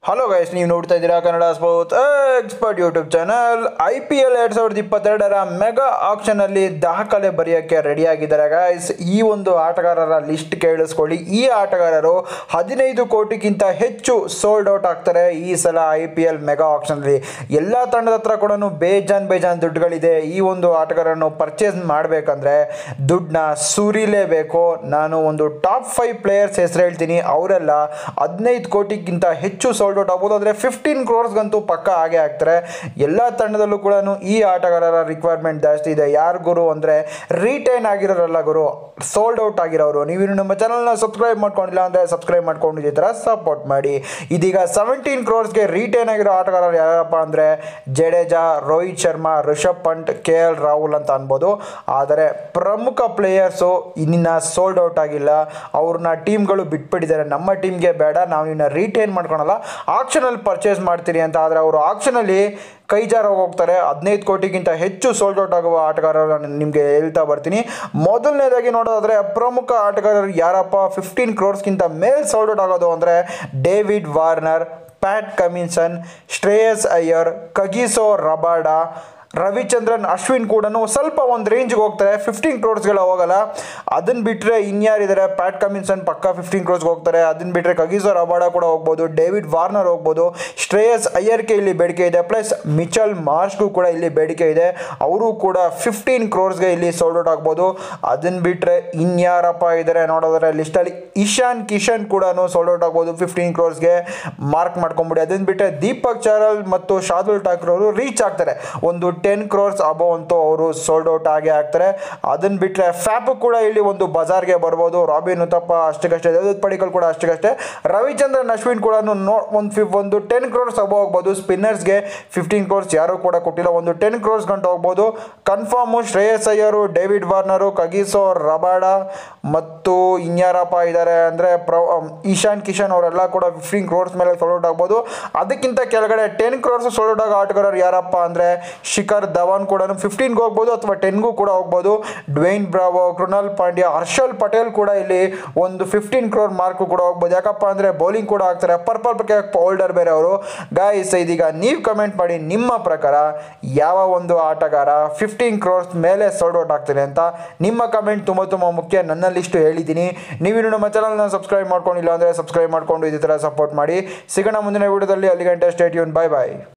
hello guys ನೀವು ನೋಡ್ತಾ ಇದ್ದೀರಾ Kannada sports expert YouTube channel I P L ಎರಡು ಸಾವಿರದ ಇಪ್ಪತ್ತೆರಡರ ಮೆಗಾ ಆಕ್ಷನಲ್ಲಿ ದಾಖಲೆ ಬರೆಯೋಕ್ಕೆ ರೆಡಿಯಾಗಿದ್ದಾರೆ ಗೈಸ್ ಈ ಒಂದು ಆಟಗಾರರ ಲಿಸ್ಟ್ ಕೇಳಿಸ್ಕೊಳ್ಳಿ ಈ ಆಟಗಾರರು ಹದಿನೈದು ಕೋಟಿಗಿಂತ ಹೆಚ್ಚು ಸೋಲ್ಡ್ ಔಟ್ ಆಗ್ತಾರೆ ಈ ಸಲ ಐ ಪಿ ಎಲ್ ಮೆಗಾ ಆಕ್ಷನಲ್ಲಿ ಎಲ್ಲ ತಂಡದ ಹತ್ರ ಕೂಡ ಬೇಜಾನ್ ಬೇಜಾನ್ ದುಡ್ಡುಗಳಿದೆ ಈ ಒಂದು ಆಟಗಾರರನ್ನು ಪರ್ಚೇಸ್ ಮಾಡಬೇಕಂದ್ರೆ ದುಡ್ಡನ್ನ ಸುರಿಲೇಬೇಕು ನಾನು ಒಂದು ಟಾಪ್ ಫೈವ್ ಪ್ಲೇಯರ್ಸ್ ಹೆಸರು ಹೇಳ್ತೀನಿ ಅವರೆಲ್ಲ ಹದಿನೈದು ಕೋಟಿಗಿಂತ ಹೆಚ್ಚು ಸೋಲ್ಡ್ ಔಟ್ ಆಗ್ಬೋದು ಆದರೆ ಫಿಫ್ಟೀನ್ ಕ್ರೋರ್ಸ್ಗಂತೂ ಪಕ್ಕ ಹಾಗೆ ಆಗ್ತಾರೆ ಎಲ್ಲ ತಂಡದಲ್ಲೂ ಕೂಡ ಈ ಆಟಗಾರರ ರಿಕ್ವೈರ್ಮೆಂಟ್ ಜಾಸ್ತಿ ಇದೆ ಯಾರು ಗುರು ಅಂದರೆ ರಿಟೈನ್ ಆಗಿರೋರಲ್ಲ ಗುರು ಸೋಲ್ಡ್ ಔಟ್ ಆಗಿರೋರು ನೀವು ನಮ್ಮ ಚಾನಲ್ನ ಸಬ್ಸ್ಕ್ರೈಬ್ ಮಾಡ್ಕೊಂಡಿಲ್ಲ ಅಂದರೆ ಸಬ್ಸ್ಕ್ರೈಬ್ ಮಾಡ್ಕೊಂಡು ಇದೇ ಥರ ಸಪೋರ್ಟ್ ಮಾಡಿ ಇದೀಗ ಸೆವೆಂಟೀನ್ ಕ್ರೋರ್ಸ್ಗೆ ರಿಟೈನ್ ಆಗಿರೋ ಆಟಗಾರರು ಯಾರಪ್ಪ ಅಂದರೆ ಜಡೇಜಾ ರೋಹಿತ್ ಶರ್ಮಾ ರಿಷಬ್ ಪಂಟ್ ಕೆ ಎಲ್ ರಾಹುಲ್ ಅಂತ ಅನ್ಬೋದು ಆದರೆ ಪ್ರಮುಖ ಪ್ಲೇಯರ್ಸು ಇನ್ನಿನ್ನ ಸೋಲ್ಡ್ ಔಟ್ ಆಗಿಲ್ಲ ಅವ್ರನ್ನ ಟೀಮ್ಗಳು ಬಿಟ್ಬಿಟ್ಟಿದ್ದಾರೆ ನಮ್ಮ ಟೀಮ್ಗೆ ಬೇಡ ನಾವು ಇನ್ನು ರಿಟೈನ್ ಮಾಡ್ಕೊಳಲ್ಲ ಆಕ್ಷನಲ್ಲಿ ಪರ್ಚೇಸ್ ಮಾಡ್ತೀರಿ ಅಂತ ಆದರೆ ಅವರು ಆಕ್ಷನಲ್ಲಿ ಕೈ ಜಾರ ಹೋಗ್ತಾರೆ ಹದಿನೈದು ಕೋಟಿಗಿಂತ ಹೆಚ್ಚು ಸೋಲ್ಡ್ ಔಟ್ ಆಗುವ ಆಟಗಾರರು ನಿಮಗೆ ಹೇಳ್ತಾ ಬರ್ತೀನಿ ಮೊದಲನೇದಾಗಿ ನೋಡೋದಾದರೆ ಪ್ರಮುಖ ಆಟಗಾರರು ಯಾರಪ್ಪ ಫಿಫ್ಟೀನ್ ಕ್ರೋರ್ಸ್ಗಿಂತ ಮೇಲ್ ಸೋಲ್ಡ್ ಔಟ್ ಆಗೋದು ಅಂದರೆ ಡೇವಿಡ್ ವಾರ್ನರ್ ಪ್ಯಾಟ್ ಕಮಿನ್ಸನ್ ಶ್ರೇಯಸ್ ಅಯ್ಯರ್ ಕಗಿಸೋ ರಬಾಡಾ ರವಿಚಂದ್ರನ್ ಅಶ್ವಿನ್ ಕೂಡ ಸ್ವಲ್ಪ ಒಂದು ರೇಂಜ್ಗೆ ಹೋಗ್ತಾರೆ ಫಿಫ್ಟೀನ್ ಕ್ರೋರ್ಸ್ಗೆಲ್ಲ ಹೋಗಲ್ಲ ಅದನ್ನು ಬಿಟ್ಟರೆ ಇನ್ಯಾರಿದ್ದಾರೆ ಪ್ಯಾಟ್ ಕಮಿನ್ಸನ್ ಪಕ್ಕ ಫಿಫ್ಟೀನ್ ಕ್ರೋರ್ಸ್ಗೆ ಹೋಗ್ತಾರೆ ಅದನ್ನು ಬಿಟ್ಟರೆ ಕಗೀಸೋ ರಬಾಡ ಕೂಡ ಹೋಗ್ಬೋದು ಡೇವಿಡ್ ವಾರ್ನರ್ ಹೋಗ್ಬೋದು ಶ್ರೇಯಸ್ ಅಯ್ಯರ್ಗೆ ಇಲ್ಲಿ ಬೇಡಿಕೆ ಇದೆ ಪ್ಲಸ್ ಮಿಚಲ್ ಮಾರ್ಷ್ಗೂ ಕೂಡ ಇಲ್ಲಿ ಬೇಡಿಕೆ ಇದೆ ಅವರು ಕೂಡ ಫಿಫ್ಟೀನ್ ಕ್ರೋರ್ಸ್ಗೆ ಇಲ್ಲಿ ಸೋಲ್ಡ್ ಔಟ್ ಆಗ್ಬೋದು ಅದನ್ನು ಬಿಟ್ಟರೆ ಇನ್ಯಾರಪ್ಪ ಇದ್ದಾರೆ ನೋಡೋದ್ರೆ ಲಿಸ್ಟಲ್ಲಿ ಇಶಾನ್ ಕಿಶನ್ ಕೂಡ ಸೋಲ್ಡ್ ಔಟ್ ಆಗ್ಬೋದು ಫಿಫ್ಟೀನ್ ಕ್ರೋರ್ಸ್ಗೆ ಮಾರ್ಕ್ ಮಾಡ್ಕೊಂಬಿಡಿ ಅದನ್ನು ಬಿಟ್ಟರೆ ದೀಪಕ್ ಚಾರಲ್ ಮತ್ತು ಶಾರ್ದುಲ್ ಠಾಕ್ರೆ ಅವರು ರೀಚ್ ಆಗ್ತಾರೆ ಒಂದು ಟೆನ್ ಕ್ರೋರ್ಸ್ ಅಬೋ ಅಂತೂ ಅವರು ಸೋಲ್ಡ್ ಔಟ್ ಆಗೇ ಆಗ್ತಾರೆ ಅದನ್ನು ಬಿಟ್ಟರೆ ಫ್ಯಾಪು ಕೂಡ ಇಲ್ಲಿ ಒಂದು ಬಜಾರ್ಗೆ ಬರ್ಬೋದು ರಾಬಿನ್ ಉತ್ತಪ್ಪ ಅಷ್ಟಕ್ಕಷ್ಟೇ ದೇವದತ್ ಪಡಿಕಲ್ ಕೂಡ ಅಷ್ಟಕ್ಕಷ್ಟೇ ರವಿಚಂದ್ರನ್ ಅಶ್ವಿನ್ ಕೂಡ ನೋ ಒಂದು ಫಿ ಒಂದು ಟೆನ್ ಕ್ರೋರ್ಸ್ ಅಬೋ ಹೋಗ್ಬೋದು ಸ್ಪಿನ್ನರ್ಸ್ಗೆ ಫಿಫ್ಟೀನ್ ಕ್ರೋರ್ಸ್ ಯಾರೂ ಕೂಡ ಕೊಟ್ಟಿಲ್ಲ ಒಂದು ಟೆನ್ ಕ್ರೋರ್ಸ್ ಗಂಟು ಹೋಗ್ಬೋದು confirm Shreyas Iyer David Warner Kagiso Rabada ಮತ್ತು ಇನ್ಯಾರಪ್ಪ ಇದ್ದಾರೆ ಅಂದರೆ ಪ್ರ ಈಶಾನ್ ಕಿಶನ್ ಅವರೆಲ್ಲ ಕೂಡ ಫಿಫ್ಟೀನ್ ಕ್ರೋರ್ಸ್ ಮೇಲೆ ಸೋಲ್ಡ್ ಔಟ್ ಆಗ್ಬೋದು ಅದಕ್ಕಿಂತ ಕೆಳಗಡೆ ಟೆನ್ ಕ್ರೋರ್ಸ್ ಸೋಲ್ಡ್ ಔಟ್ ಆಗೋ ಆಟಗಾರರು ಯಾರಪ್ಪ ಅಂದರೆ ಶಿಖರ್ ಧವನ್ ಕೂಡ ಫಿಫ್ಟೀನ್ಗೆ ಹೋಗ್ಬೋದು ಅಥವಾ ಟೆನ್ಗೂ ಕೂಡ ಹೋಗ್ಬೋದು ಡ್ವೇನ್ ಬ್ರಾವೋ ಕೃಣಾಲ್ ಪಾಂಡ್ಯ ಹರ್ಷಲ್ ಪಟೇಲ್ ಕೂಡ ಇಲ್ಲಿ ಒಂದು ಫಿಫ್ಟೀನ್ ಕ್ರೋರ್ ಮಾರ್ಕ್ ಕೂಡ ಹೋಗ್ಬೋದು ಯಾಕಪ್ಪ ಅಂದರೆ ಬೌಲಿಂಗ್ ಕೂಡ ಆಗ್ತಾರೆ ಪರ್ಪಲ್ ಬಗ್ಗೆ ಹೋಲ್ಡರ್ ಬೇರೆ ಅವರು ಗಾಯ್ಸ್ ಇದೀಗ ನೀವು ಕಮೆಂಟ್ ಮಾಡಿ ನಿಮ್ಮ ಪ್ರಕಾರ ಯಾವ ಒಂದು ಆಟಗಾರ ಫಿಫ್ಟೀನ್ ಕ್ರೋರ್ಸ್ ಮೇಲೆ ಸೋಲ್ಡ್ ಔಟ್ ಆಗ್ತಾರೆ ಅಂತ ನಿಮ್ಮ ಕಮೆಂಟ್ ತುಂಬ ತುಂಬ ಮುಖ್ಯ ನನ್ನ ಲಿಸ್ಟು ಹೇಳಿದ್ದೀನಿ ನೀವಿನ್ನು ನಮ್ಮ ಚಾನಲ್ನ ಸಬ್ಸ್ಕ್ರೈಬ್ ಮಾಡ್ಕೊಂಡಿಲ್ಲ ಅಂದರೆ ಸಬ್ಸ್ಕ್ರೈಬ್ ಮಾಡ್ಕೊಂಡು ಇದೇ ಥರ ಸಪೋರ್ಟ್ ಮಾಡಿ ಸಿಗೋಣ ಮುಂದಿನ ವಿಡಿಯೋದಲ್ಲಿ ಅಲ್ಲಿ ಗಂಟೆ ಸ್ಟೇಟ್ ಯೂನ್ ಬಾಯ್ ಬಾಯ್